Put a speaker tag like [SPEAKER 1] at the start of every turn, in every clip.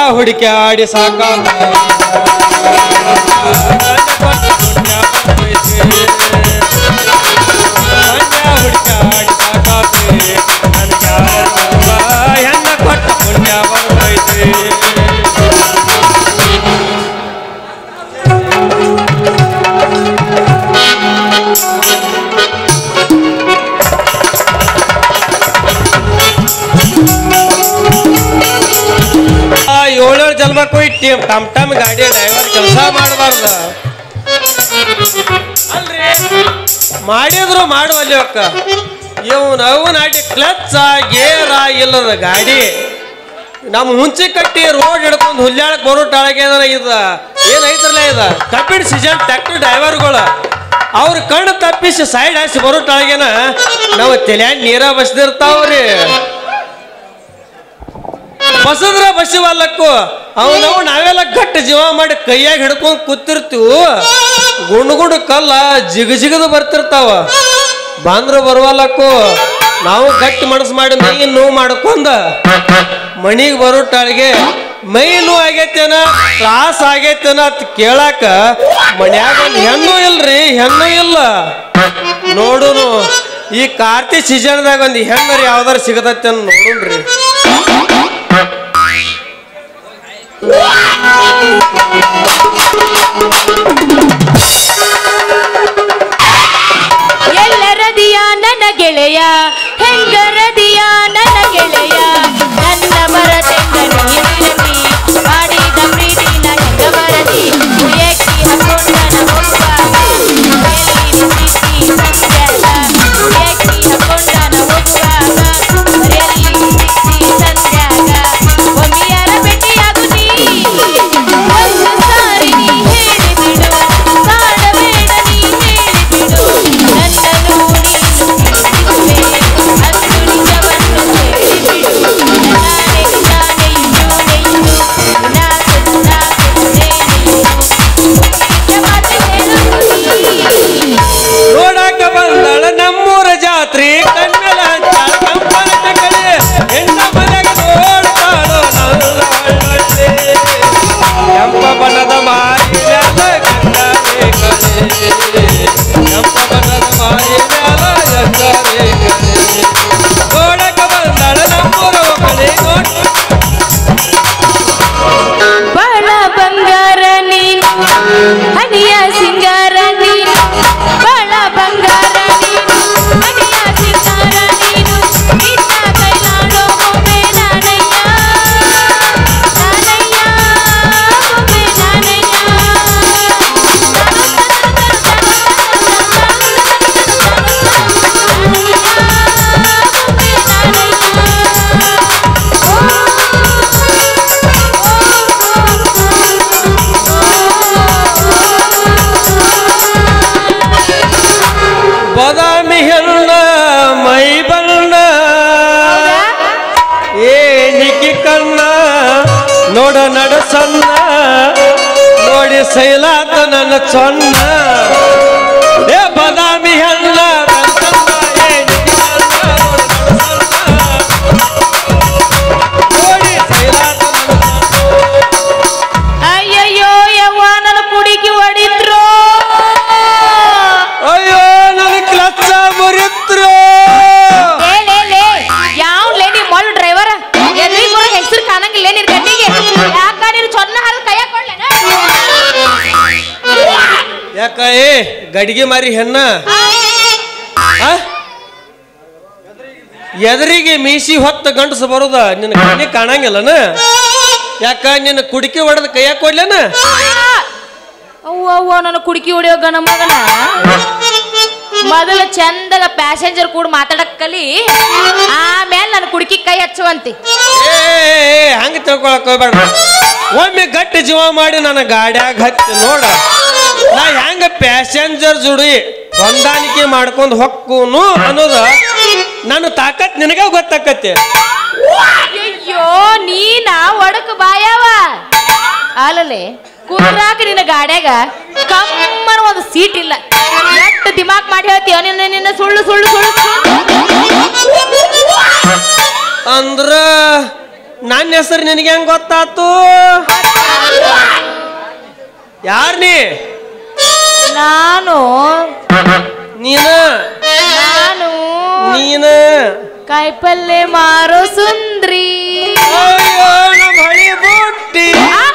[SPEAKER 1] ಹುಡುಕ್ಯಾಡಿ ಸಾಕ ಹುಡುಕ್ಯಾಡಿ ಸಾಕಾಗ್ತಿ ನನಗೆ ಹೆಣ್ಣ ಕೊಟ್ಟ ಪುಣ್ಯ ಬರ್ತೈತಿ ಆ ಏಳೇಳು ಜನ್ಮಕ್ಕೂ ಇಟ್ಟಿ ಟಮ್ ಟಮ್ ಗಾಡಿ ಡ್ರೈವರ್ ಕೆಲಸ ಮಾಡಬಾರ್ದು ಅಲ್ರಿ ಮಾಡಿದ್ರು ಮಾಡುವಲ್ಲಿ ಅಕ್ಕ ಇವನ್ ಅವನ್ ಅಡಿ ಕ್ಲಚ್ ಗೇರ ಇಲ್ಲದ ಗಾಡಿ ನಮ್ಮ ಹುಂಚಿ ಕಟ್ಟಿ ರೋಡ್ ಹಿಡ್ಕೊಂಡು ಹುಲ್ಯಾಳಕ್ ಬರೋ ಟಾಳಗೆ ಇದ ಏನೈತ್ರಲ್ಲ ಇದ ಕಬ್ಬಿಣ ಸೀಸನ್ ಟ್ರ್ಯಾಕ್ಟರ್ ಡ್ರೈವರ್ಗಳು ಅವ್ರ ಕಣ್ಣು ತಪ್ಪಿಸಿ ಸೈಡ್ ಹಾಸಿ ಬರೋ ಟಾಳಗೆನ ನಾವು ತಲ್ಯಾಗ ನೀರ ಬಸ್ದಿರ್ತಾವ್ರಿ ಬಸದ್ರ ಬಸಿವಲ್ಲಕ್ಕು ಅವನವು ನಾವೆಲ್ಲ ಗಟ್ಟ ಜೀವ ಮಾಡಿ ಕೈಯಾಗ ಹಿಡ್ಕೊಂಡು ಕೂತಿರ್ತೀವು ಗುಂಡು ಗುಂಡು ಕಲ್ಲ ಜಿಗ ಜಿಗದು ಬರ್ತಿರ್ತಾವ ಬಂದ್ರು ಬರುವಲ್ಲಕ್ಕು ನಾವು ಗಟ್ಟಿ ಮನಸ್ಸು ಮಾಡಿ ಮೈ ನೋವು ಮಾಡ್ಕೊಂಡ ಮನಿಗೆ ಬರೋ ಟಾಳಿಗೆ ಮೈ ನೋವು ಆಗೈತೇನ ತ್ರಾಸ ಆಗೈತೇನ ಅಂತ ಕೇಳಾಕ ಮನ್ಯಾಗ ಒಂದು ಹೆಣ್ಣು ಇಲ್ರಿ ಹೆಣ್ಣು ಇಲ್ಲ ನೋಡುನು ಈ ಕಾರ್ತಿ ಸೀಸನ್ದಾಗ ಒಂದು ಹೆಣ್ಣರು ಯಾವ್ದಾರು ಸಿಗತೈತೆ ನೋಡುನ್ರಿ
[SPEAKER 2] ಎಲ್ಲರದಿಯ ನನ್ನ ಗೆಳೆಯ ಹೆಂಗರದಿಯ ನನ್ನ ಗೆಳೆಯ ನನ್ನ ಮರತೆಂಗನಿ ವಿರತಿ ಮಾಡಿದ ಪ್ರೀತಿನ ಹೆಂಗ ಮರದಿ ಉಯಕ್ಕಿ ಹಾಕೊಂಡನ ಹೋಗುವಾಗ ಎಲ್ಲಿ ಪ್ರೀತಿ ಸಂಧ್ಯಾಗ ಉಯಕ್ಕಿ ಹಾಕೊಂಡನ ಹೋಗುವಾಗ ಎಲ್ಲಿ ಪ್ರೀತಿ ಸಂಧ್ಯಾಗ ಒಮ್ಮಿಯರ ಭೇಟಿಯಾಗು ನೀ ಒಂದು ಸಾರಿ ನೀ ಹೇಳಿಬಿಡು ಕಾಡಬೇಡ ನೀ ಹೇಳಿಬಿಡು ನನ್ನನ್ನು ನೀನು ಪ್ರೀತಿಸುವೆ ಅಂದು ನಿಜವನ್ನು ಹೇಳಿಬಿಡು ನಾನೇ ನಾನೇ ಇದ್ದು ಇದ್ದು ನಾಸು ನಾಸು ನಿಜ ಮಾತು ಹೇಳು ನೀ.
[SPEAKER 1] ನೋಡಾಕ ಬಂದಳ ನಮ್ಮೂರ ಜಾತ್ರಿ ಕಣ್ಣಲ ಹಚ್ಚಾಳ ಕಂಪನ ಕಡೆ ಹೆಣ್ಣ ಮನೆಗೆ ನೋಡ್ತಾಳೋ ನನ್ನ ಒಳ್ಳೊಳ್ಳೆ ಕೆಂಪ ಬಣ್ಣದ ಮಾರಿ ಮ್ಯಾಲ ಗಂಡನೇ ಕಡೆ ಕೆಂಪ ಬಣ್ಣದ ಮಾರಿ ಮ್ಯಾಲ ಗಂಡನೇ ಕಡೆ ನೋಡಾಕ ಬಂದಳ ನಮ್ಮೂರ ಕಡೆ ನೋಡ್
[SPEAKER 2] ಬಾಳ ಬಂಗಾರ ನೀನು ಹನಿಯ ಸಿಂಗಾರ ನೀನು ಬಾಳ ಬಂಗಾರ ನೀನು ಹನಿಯ ಸಿಂಗಾರ ನೀನು ನಿನ್ನ ಕೈಲಾಡೋ ಬೊಮ್ಮೆ ನಾನಯ್ಯ ನಾನಯ್ಯ ಬೊಮ್ಮೆ ನಾನಯ್ಯ
[SPEAKER 1] ಬದಾಮಿ ಹೆಣ್ಣ ಮೈ ಬಣ್ಣ ಏನಿಕಿ ಕಣ್ಣ ನೋಡ ನಡ ಸಣ್ಣ ನೋಡಿ ಸೈಲಾತ ನನ್ನ ಚೊನ್ನ ಏ ಬದಾಮಿ ಹಣ್ಣ ಬೆಳ್ತಣ್ಣ, ಏನಿಕಿ ಕಣ್ಣ, ನೋಡ ನಡ ಸಣ್ಣ. ನೋಡಿ ಸೈಲಾತ ನನ್ನ
[SPEAKER 2] ಅಯ್ಯಯ್ಯೋ ಯವ್ವ ನನ್ನ ಕುಡಿಗೆ ಹೊಡಿದ್ರು
[SPEAKER 1] ಅಯ್ಯೋ ನನ್ನ ಕ್ಲಚ್ಚ ಮುರಿತ್ರು
[SPEAKER 2] ಯಾವ್ಲೇ ನೀ ಮೊಲ್ ಡ್ರೈವರ್ ಎಲ್ಲಿಗೂ ಹೆಸರು ಕಾಣಂಗಿಲ್ಲ ನಿನ್ ಕಣ್ಣಿಗೆ ಯಾಕ ನೀನು ಚೊನ್ನ ಹಲ್ ಕೈಯ ಕೊಡ್ಲೇನ
[SPEAKER 1] ಯಾಕ ಏ ಗಡಿಗೆ ಮಾರಿ ಹೆಣ್ಣ ಆ? ಎದರಿಗೆ ಮೀಸಿ ಹೊತ್ತ ಗಂಡಸ ಬರೋದ ನಿನ್ನ ಕಣ್ಣಿ ಕಾಣಂಗಿಲ್ಲನ ಯಾಕ ನಿನ್ನ ಕುಡಿಕೆ ಹೊಡೆದ ಕೈಯಾಗ ಕೊಡ್ಲೇನ
[SPEAKER 2] ಅವ್ವ ಅವ್ವ ನನ್ನ ಕುಡುಕಿ ಹೊಡಿಯೋ ಗಣ ಮಗನ ಮೊದಲು ಚಂದಾಗ ಪ್ಯಾಸೆಂಜರ್ ಕೂಡ ಮಾತಾಡಕ್ ಕಲಿ ಆಮೇಲೆ ನನ್ನ ಕುಡುಕಿ ಕೈ ಹಚ್ಚುವಂತಿ
[SPEAKER 1] ಏ ಏ, ಏ, ಹಂಗ ತಿಳ್ಕೊಳಕ್ ಹೋಗ್ಬೇಡ ಒಮ್ಮೆ ಗಟ್ಟಿ ಜೀವ ಮಾಡಿ ನನ್ನ ಗಾಡ್ಯಾಗ ಹತ್ತಿ ನೋಡ ನಾ ಹೆಂಗ ಪ್ಯಾಸೆಂಜರ್ ಜುಡಿ ಹೊಂದಾಣಿಕೆ ಮಾಡ್ಕೊಂಡು ಹೊಕ್ಕೂನು ಅನ್ನೋದ ನನ್ನ ತಾಕತ್ ನಿನಗ ಗೊತ್ತಾಕತ್ತೆ
[SPEAKER 2] ಅಯ್ಯೋ ನೀನ ಒಡಕ ಬಾಯವ ಅಲ್ಲಲೆ ಕುಂದ್ರಾಕ ನಿನ್ನ ಗಾಡ್ಯಾಗ ಕಮ್ಮನ ಒಂದು ಸೀಟ್ ಇಲ್ಲ ಎಷ್ಟು ದಿಮಾಕ್ ಮಾಡಿ ಹೇಳ್ತೀಯ ನಿನ್ನ ನಿನ್ನ ಸುಳ್ಳು ಸುಳ್ಳು ಸುಳ್ಳು ಸುಳ್ಳು.
[SPEAKER 1] ಅಂದ್ರ ನನ್ನ ಹೆಸರು ನಿನಗೆ ಹೆಂಗ್ ಗೊತ್ತಾತು ಯಾರ್ ನೀ
[SPEAKER 2] ನಾನು
[SPEAKER 1] ನೀನ
[SPEAKER 2] ನಾನು
[SPEAKER 1] ನೀನ
[SPEAKER 2] ಕಾಯಿಪಲ್ಲೆ ಮಾರೋ ಸುಂದ್ರಿ
[SPEAKER 1] ಅಯ್ಯೋ ನಮ್ಮ ಹಳಿ ಬುಟ್ಟಿ
[SPEAKER 2] ಆ?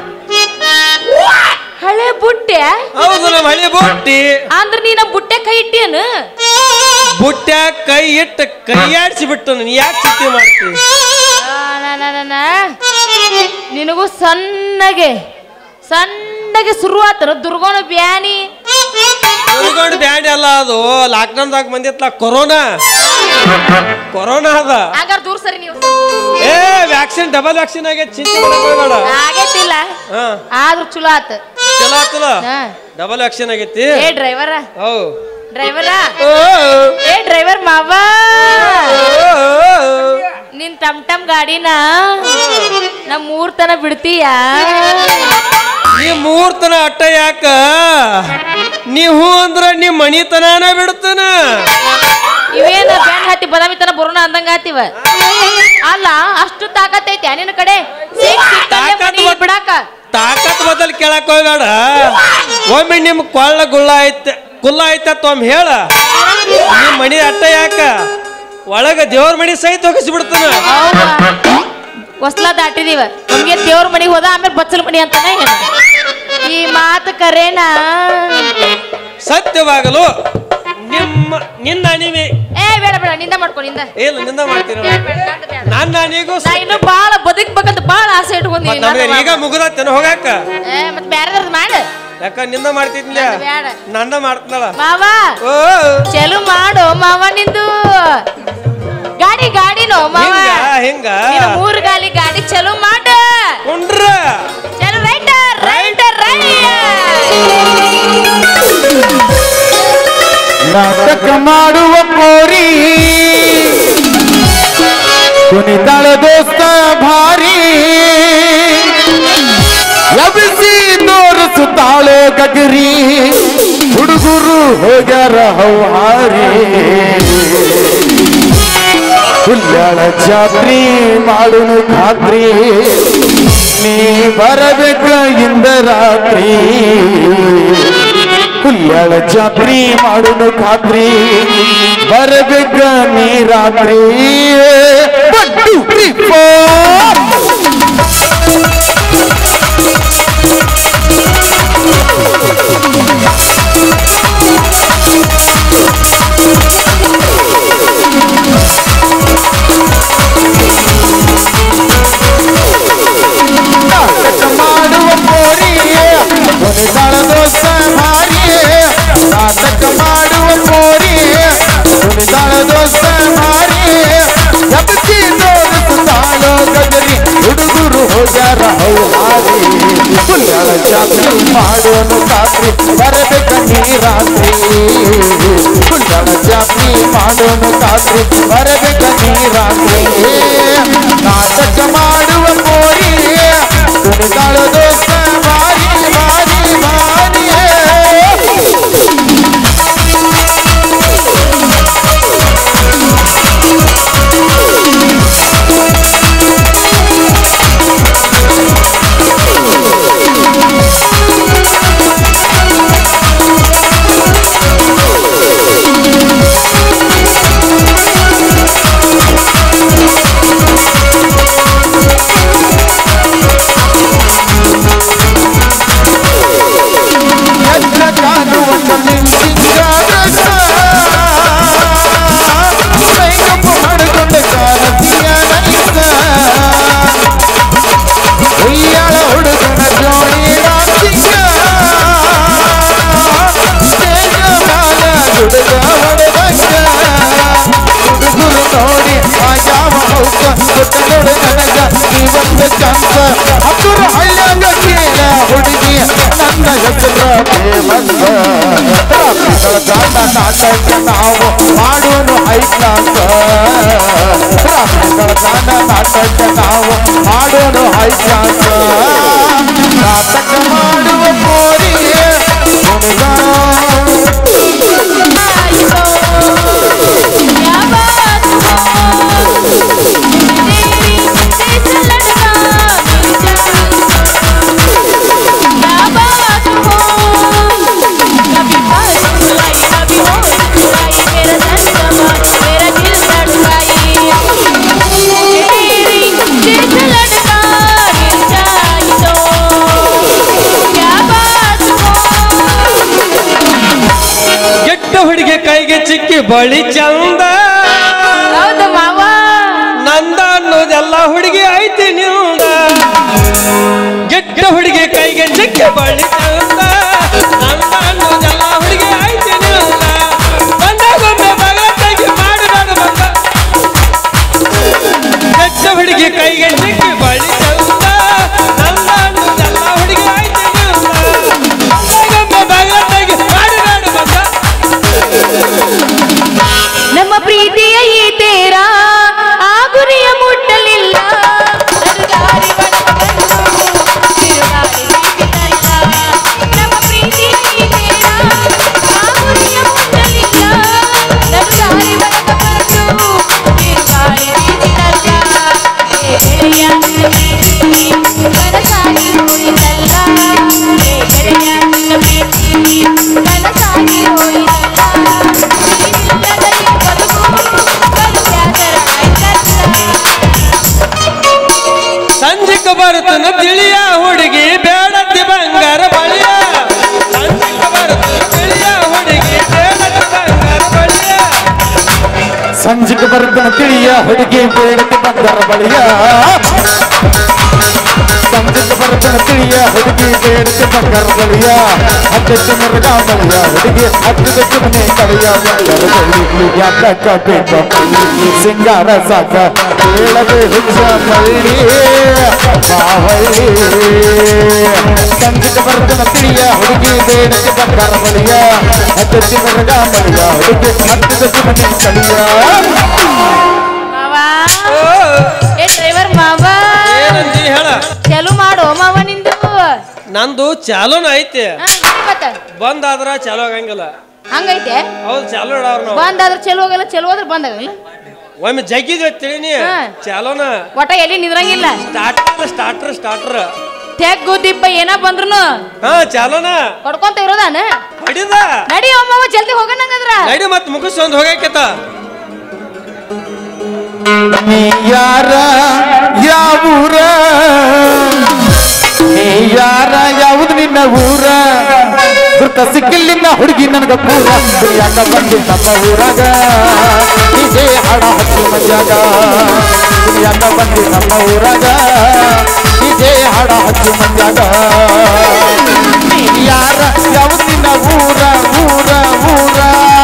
[SPEAKER 2] ಹಳೆ ಬುಟ್ಟೆ
[SPEAKER 1] ಹೌದು ನಮ್ಮ ಹಳಿ ಬುಟ್ಟಿ
[SPEAKER 2] ಅಂದ್ರ ನೀ ನಮ್ಮ ಬುಟ್ಟೆ ಕೈ ಇಟ್ಟೇನು
[SPEAKER 1] ಬುಟ್ಟ್ಯಾಗ ಕೈ ಇಟ್ಟು ಕೈಯಾಡ್ಸಿ ಬಿಟ್ಟು ನೀ ಯಾಕೆ ಚಿಂತೆ ಮಾಡ್ತಿ
[SPEAKER 2] ಆ, ನ- ನ- ನ- ನ. ನಿನಗೂ ಸಣ್ಣಗೆ ಸಣ್ಣಗೆ ಶುರುವಾತನ ದುರ್ಗೋಣ ಬ್ಯಾನಿ
[SPEAKER 1] ಉಳ್ಕೊಂಡು ಬ್ಯಾಂಡ್ ಅಲ್ಲ ಅದು ಲಾಕ್ಡೌನ್ದಾಗ ಬಂದಿತ್ತಲ್ಲ ಕೊರೋನಾ ಕೊರೋನಾ ಅದ
[SPEAKER 2] ಹಾಗಾರ ದೂರ ಸರಿ ನೀವು
[SPEAKER 1] ಏ ವ್ಯಾಕ್ಸಿನ್ ಡಬಲ್ ವ್ಯಾಕ್ಸಿನ್ ಆಗೈತೆ ಚಿಂತೆ ಮಾಡಕ್ ಹೋಗ್ಬೇಡ
[SPEAKER 2] ಆಗೈತಿಲ್ಲ
[SPEAKER 1] ಹಾ
[SPEAKER 2] ಆದ್ರೂ ಚಲೋ ಆತ
[SPEAKER 1] ಚಲೋ ಆತಲ್ಲ
[SPEAKER 2] ಹಾ.
[SPEAKER 1] ಡಬಲ್ ವ್ಯಾಕ್ಸಿನ್ ಆಗೈತಿ
[SPEAKER 2] ಏ ಡ್ರೈವರ
[SPEAKER 1] ಹೌ
[SPEAKER 2] ಡ್ರೈವರ
[SPEAKER 1] ಓ,
[SPEAKER 2] ಏ ಡ್ರೈವರ್ ಮಾವ
[SPEAKER 1] ಓ, ಓ.
[SPEAKER 2] ನಿನ್ ಟಮ್ ಟಮ್ ಗಾಡಿನ ನಮ್ ಮೂರ್ ತನ ಬಿಡ್ತೀಯಾ
[SPEAKER 1] ನೀ ಮೂರ್ತನ ಅಟ್ಟ ಯಾಕ ನೀ ಹೂ ಅಂದ್ರ ನೀ ಮಣಿತನಾನ ಬಿಡ್ತಾನ
[SPEAKER 2] ಇವೇನ ಬ್ಯಾಂಡ್ ಹತ್ತಿ ಬದಾಮಿ ತನ ಬರೋಣ ಅಂದಂಗ ಆತಿವ ಅಲ್ಲ ಅಷ್ಟು ತಾಕತ್ತೈತೆ ನಿನ್ನ ಕಡೆ ಸಿಕ್ ಸಿಕ್ಕಲ್ಲೇ
[SPEAKER 1] ತಾಕತ್
[SPEAKER 2] ಮನಿ
[SPEAKER 1] ಬತ್-
[SPEAKER 2] ಬಿಡಾಕ
[SPEAKER 1] ತಾಕತ್ ಬದಲ್ ಕೇಳಕ್ ಹೋಗ್ಬೇಡ ಒಮ್ಮೆ ನಿಮ್ ಕೊಳ್ಳ ಗುಳ್ಳ ಐತೆ ಕುಲ್ಲ ಐತೆ ಒಮ್ಮೆ ಹೇಳ ನೀ ಮಣಿ ಅಟ್ಟ ಯಾಕ ಒಳಗ ದೇವ್ರ ಮಣಿ ಸಹಿತ ಹೋಗಿಸಿ ಬಿಡ್ತಾನ
[SPEAKER 2] ಹೌದಾ ಹೊಸ್ಲಾ ದಾಟಿದೀವ ನಮ್ಗೆ ದೇವ್ರ ಮನೆಗೆ ಹೋದ ಆಮೇಲೆ ಬಚ್ಚಲ ಮನಿ ಅಂತಾನೆ ಏನ ಈ ಮಾತು ಕರೇನಾ
[SPEAKER 1] ಸತ್ಯವಾಗಲು ನಿಮ್ಮ ನಿನ್ನ ಅಣಿವೆ
[SPEAKER 2] ಏ ಬೇಡ ಬೇಡ ನಿಂದ ಮಾಡ್ಕೊ ನಿಂದ
[SPEAKER 1] ಇಲ್ಲ ನಿಂದ ಮಾಡ್ತೀರ
[SPEAKER 2] ಬೇಡ, ಬೇಡ, ನಂದು ಬೇಡ.
[SPEAKER 1] ನನ್ನ ಅಣಿಗೂ
[SPEAKER 2] ನಾ ಇನ್ನು ಬಾಳ ಬದುಕ್ಬೇಕಂತ ಬಾಳ ಆಸೆ ಇಟ್ಕೊಂಡಿ
[SPEAKER 1] ನಮ್ಗೆ ಈಗ ಮುಗಿದತ್ತೇನ ಹೋಗಾಕ
[SPEAKER 2] ಏ ಮತ್ ಬ್ಯಾರೆದವ್ರದ್ ಮಾಡು
[SPEAKER 1] ಯಾಕ ನಿಂದ ಮಾಡ್ತಿದ್ಲ
[SPEAKER 2] ನಂದು ಬೇಡ
[SPEAKER 1] ನಂದ ಮಾಡ್ತನಲ್ಲ
[SPEAKER 2] ಮಾವ
[SPEAKER 1] ಓ
[SPEAKER 2] ಚಲು ಮಾಡು ಮಾವ ನಿಂದು ಗಾಡಿ ಗಾಡಿನೋ ಮಾವ
[SPEAKER 1] ಹಿಂಗ ಹಿಂಗ
[SPEAKER 2] ನೀನು ಮೂರು ಗಾಲಿ ಗಾಡಿ ಚಲು ಮಾಡು
[SPEAKER 1] ಕುಂಡ್ರ
[SPEAKER 2] ಚಲು ರೈಟರ್ ರೈಟರ್
[SPEAKER 3] ನಾಟಕ ಮಾಡುವ ಕೋರಿ ಕುಣಿತಾಳ ದೋಸ್ತ ಭಾರಿ ಎಬ್ಬಿಸಿ ತೋರಿಸುತ್ತಾಳೆ ಗಗರಿ ಹುಡುಗರು ಹೋಗ್ಯಾರ ಹೌಹಾರಿ ಹುಲ್ಯಾಳ ಜಾತ್ರಿ ಮಾಡುನು ಖಾತ್ರಿ ನೀ ಬರಬೇಕ ಇಂದ ರಾತ್ರಿ ಹುಲ್ಯಾಳ ಜಾತ್ರಿ ಮಾಡುನು ಖಾತ್ರಿ ಬರಬೇಕ ನೀ ರಾತ್ರಿ One, two, three, four. ನಾಟಕ ಮಾಡುವ ಕೋರಿ ಕುಣಿತಾಳ ದೋಸ್ತ ಭಾರಿ ನಾಟಕ ಮಾಡುವ ಕೋರಿ ಕುಣಿತಾಳ ದೋಸ್ತ ಭಾರಿ ಎಬ್ಬಿಸಿ ತೋರಿಸುತ್ತಾಳ ಗಗರಿ ಹುಡುಗರು ಹೋಗ್ಯಾರ ಹೌಹಾರಿ ಹುಲ್ಯಾಳ ಜಾತ್ರೆ ಮಾಡೋನು ಖಾತ್ರಿ ಬರಬೇಕ ನೀ ರಾತ್ರಿ ಹುಲ್ಯಾಳ ಜಾತ್ರೆ ಮಾಡೋನು ಖಾತ್ರಿ ಬರಬೇಕ ನೀ ರಾತ್ರಿ ನಾಟಕ ಮಾಡುವ ಕೋರಿ ಕುಣಿತಾಳ ದೋಸ್ತ ಬಾರಿ ಬಾರಿ ಬಾರಿ ಎದ್ರ ಕಾಣುವ ನಿಂತಿದ್ದಾರಸ ಕೈಗಪ್ಪ ಮಾಡಿಕೊಂಡ ಕಾರತಿಯ ನೈಸ ಉಯ್ಯಾಳ ಹುಡುಗನ ಜೋಡಿ ರಾಸಿಂಗ ಸ್ಟೇಜ ಮ್ಯಾಲ ಹುಡುಗ ಹೊಡೆದಂಗ ಹುಡುಗರು ನೋಡಿ ಆಗ್ಯಾವ ಹೌಕ ಕೊಟ್ಟ ನೋಡು ನನಗ ನೀವೊಂದು ಚಂದ ಹತ್ತೂರ ಹಳ್ಳ್ಯಾಗ ಕೇಳ ಹುಡುಗಿ ನನ್ನ ಹೆಸರ ಫೇಮಸ್ ರಾತ್ರಿಗಳ ಜಾತ ನಾಟಕ ನಾವು ಮಾಡೋನು ಹೈಕ್ಲಾಸ್ ರಾತ್ರಿಗಳ ಜಾತ ನಾಟಕ ನಾವು ಮಾಡೋನು ಹೈಕ್ಲಾಸ್ ನಾಟಕ ಮಾಡುವ ಕೋರಿ ಹುಡುಗ
[SPEAKER 2] ಯಾವ
[SPEAKER 1] ಆಕಿ ಬಳಿ ಚಂದ
[SPEAKER 2] ಹೌದು ಮಾವ
[SPEAKER 1] ನಂದ ಅನ್ನೋದೆಲ್ಲ ಹುಡುಗಿ ಐತಿ ನಿಂದ ಗೆಟ್ಟ ಹುಡುಗಿ ಕೈಗೆ ಸಿಕ್ಕ ಬಳಿ ಚಂದ ನಂದ ಅನ್ನೋದೆಲ್ಲ ಹುಡುಗಿ ಐತಿ ನಿಂದ ಬಂದಾಗೊಮ್ಮೆ ಮಗ ತೆಗಿ ಮಾಡಬೇಡ ಬಂದ ಗೆಟ್ಟ ಹುಡುಗಿ ಕೈಗೆ ಸಿಕ್ಕಿ ಬಳಿ ಚಂದ ನಂದ ಅನ್ನೋದೆಲ್ಲ ಹುಡುಗಿ ಐತಿ ನಿಂದ ಬಂದಾಗೊಮ್ಮೆ ಮಗ ತೆಗಿ ಮಾಡಬೇಡ ಬಂದ
[SPEAKER 2] ನಮ್ಮ ಪ್ರೀತಿಯ ಈ ತೇರ ಆ ಗುರಿಯ ಮುಟ್ಟಲಿಲ್ಲ ನಡುಗಾರಿ ಒಳಗೆ ಬಂದು ತಿರುಗಾಡಿ ಬೀಸಿದಲ್ಲ. ನಮ್ಮ ಪ್ರೀತಿಯ ಈ ತೇರ ಆ ಗುರಿಯ ಮುಟ್ಟಲಿಲ್ಲ ನಡುಗಾರಿ ಒಳಗೆ ಬಂದು ತಿರುಗಾಡಿ ಬೀಸಿದಲ್ಲ. ಏ ಗೆಳೆಯ, ನಿನ್ನ ಪ್ರೀತಿ ಕನಸಾಗಿ ಹೋಯಿತಲ್ಲ. ಏ ಗೆಳೆಯ, ನಿನ್ನ ಪ್ರೀತಿ ಕನಸಾಗಿ ಹೋಯಿತಲ್ಲ. ನಿನ್ನಿಲ್ಲದ ಈ ಬದುಕು ಬದುಕ್ಯಾದರ ಆಯ್ತಲ್ಲ.
[SPEAKER 1] ಸಂಜಿಕ ಬರುತ್ತನ ತಿಳಿಯ ಹುಡುಗಿ ಬೇಡತಿ ಬಂಗಾರ ಬಳಿಯ ಸಂಜಿಕ ಬರುತ್ತನ ತಿಳಿಯ ಹುಡುಗಿ ಬೇಡತಿ ಬಂಗಾರ ಬಳಿಯ
[SPEAKER 3] ಸಂಜಿಗೆ ಬರ್ದನ ತಿಳಿಯ ಹುಡುಗಿ ಬೇಡಕ್ಕೆ ಬಂದರ ಬಳಿಯ ಸಂಜಿಗೆ ಬರ್ದನ ತಿಳಿಯ ಹುಡುಗಿ ಬೇಡಕ್ಕೆ ಬಂಗಾರ ಬಳಿಯ ಹತ್ತಕ್ಕೆ ಮೃಗ ಬಳಿಯ ಹುಡುಗಿ ಹತ್ತಿದ ಸುಮ್ಮನೆ ಕಳೆಯ ಬಂಗಾರ ಬಳಿ ಯಾಕ ಬೇಕು ಸಿಂಗಾರ ಸಾಕ ಹೇಳದೆ ಹುಚ್ಚ ಮಳ್ಳಿ ಮಾವಳ್ಳಿ ಸಂಜಿಗೆ ಬರ್ದನ ತಿಳಿಯ ಹುಡುಗಿ ಬೇಡಕ್ಕೆ ಬಂಗಾರ ಬಳಿಯ ಹತ್ತಕ್ಕೆ ಮೃಗ ಬಳಿಯ ಹುಡುಗಿ ಹತ್ತಿದ ಸುಮ್ಮನೆ ಕಳಿಯ
[SPEAKER 2] ಮಾವ
[SPEAKER 1] ಓ
[SPEAKER 2] ಏ ಡ್ರೈವರ್ ಮಾವ
[SPEAKER 1] ಏನಂದಿ ಹೇಳ
[SPEAKER 2] ಚಲು ಮಾಡು ಮಾವ ನಿಂದು
[SPEAKER 1] ನಂದು ಚಾಲೋನ ಐತಿ
[SPEAKER 2] ಹಾ, ಮತ್ತ
[SPEAKER 1] ಬಂದಾದ್ರ ಚಾಲೋ ಆಗಂಗಿಲ್ಲ
[SPEAKER 2] ಹಂಗೈತೆ
[SPEAKER 1] ಹೌದು ಚಾಲೋ ಇಡವ್ರ ನಾವು
[SPEAKER 2] ಬಂದಾದ್ರೆ ಚಲೋ ಹೋಗಲ್ಲ ಚಲೋ ಹೋದ್ರೆ ಬಂದಾಗಲ್ಲ
[SPEAKER 1] ಒಮ್ಮೆ ಜಗ್ಗಿದ್ವಿ ತಿಳಿನಿ
[SPEAKER 2] ಹಾ.
[SPEAKER 1] ಚಾಲೋನ
[SPEAKER 2] ಒಟ್ಟ ಎಲ್ಲಿ ನಿದ್ರಂಗಿಲ್ಲ
[SPEAKER 1] ಸ್ಟಾರ್ಟರ್ ಸ್ಟಾರ್ಟರ್ ಸ್ಟಾರ್ಟರ್
[SPEAKER 2] ತೆಗ್ಗು ದಿಪ್ಪ ಏನ ಬಂದ್ರು
[SPEAKER 1] ಹಾ ಚಾಲೋನ
[SPEAKER 2] ಹೊಡ್ಕೊಂತ ಇರೋದಾನ
[SPEAKER 1] ಹೊಡಿದ
[SPEAKER 2] ನಡಿ ಮಾವ ಜಲ್ದಿ ಹೋಗೋಣ ಹಂಗಂದ್ರ
[SPEAKER 1] ನಡಿ ಮತ್ ಮುಗಿಸ್ಕೊಂಡ್ ಹೋಗಕತ್ತ
[SPEAKER 3] ನೀ ಯಾರ ಯಾವೂರ ನೀ ಯಾರ ಯಾವುದು ನಿನ್ನ ಊರ ಗುರ್ತ ಸಿಕ್ಕಿಲ್ಲಿನ ಹುಡುಗಿ ನನಗ ಪೂರ ಯಾಕ ಬಂದಿ ನಮ್ಮ ಊರಾಗ ಇದೇ ಹಣ ಹಚ್ಚಿ ಮಜಾಗ ಯಾಕ ಬಂದಿ ನಮ್ಮ ಊರಾಗ ಇದೇ ಹಣ ಹಚ್ಚಿ ಮಜಾಗ ನೀ ಯಾರ ಯಾವುದು ನಿನ್ನ ಊರ ಊರ ಊರ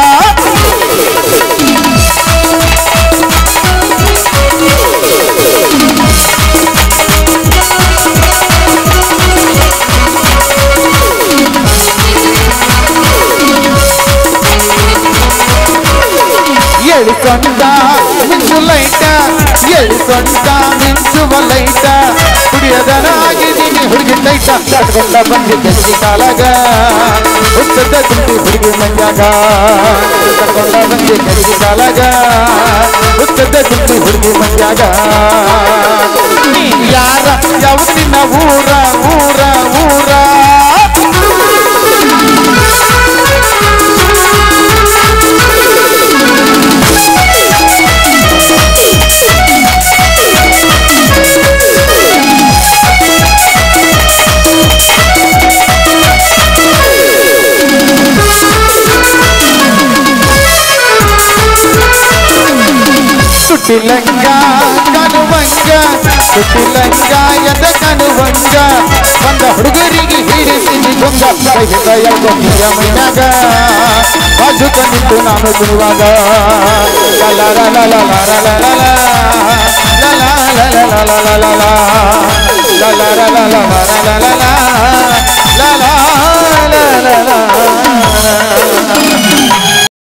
[SPEAKER 3] ಎಳಿಸೊಂಡ ಮಿಂಚು ಲೈಟ ಎಳಿಸೊಂಡ ಮಿಂಚುವ ಲೈಟ ಕುಡಿಯದನಾಗಿದ್ದೀನಿ ಹುಡುಗಿ ಟೈಟ ಕಟ್ಕೊಂಡ ಬಂದಿದ್ದೆ ಈ ಕಾಲಾಗ ಹುಟ್ಟದ ಗುಂಡಿ ಹುಡುಗಿ ಮಂಜಾಗ ಕಟ್ಕೊಂಡ ಬಂದಿದ್ದೆ ಈ ಕಾಲಾಗ ಹುಟ್ಟದ ಗುಂಡಿ ಹುಡುಗಿ ಮಂಜಾಗ ನೀ ಯಾರ ಯಾವ ನಿನ್ನ ಊರ ಊರ ಊರ ಸುಟ್ಟಿಲಂಗ ಕನುವಂಗ ಸುಟ್ಟಿಲಂಗ ಎದ ಕನುವಂಗ ಬಂದ ಹುಡುಗರಿಗೆ ಹಿಡಿಸಿನಿ ಗೊಂಗ ಹೃದಯ ಗೊಂಗಿಯ ಮೈನಾಗ ಬಾಜುಕ ನಿಂತು ನಾನು ಕುಣಿವಾಗ ಲಲ ಲಲ ಲಲ ಲಲ ಲಲ ಲಲ ಲಲ ಲಲ ಲಲ ಲಲ ಲಲ ಲಲ ಲಲ ಲಲ ಲಲ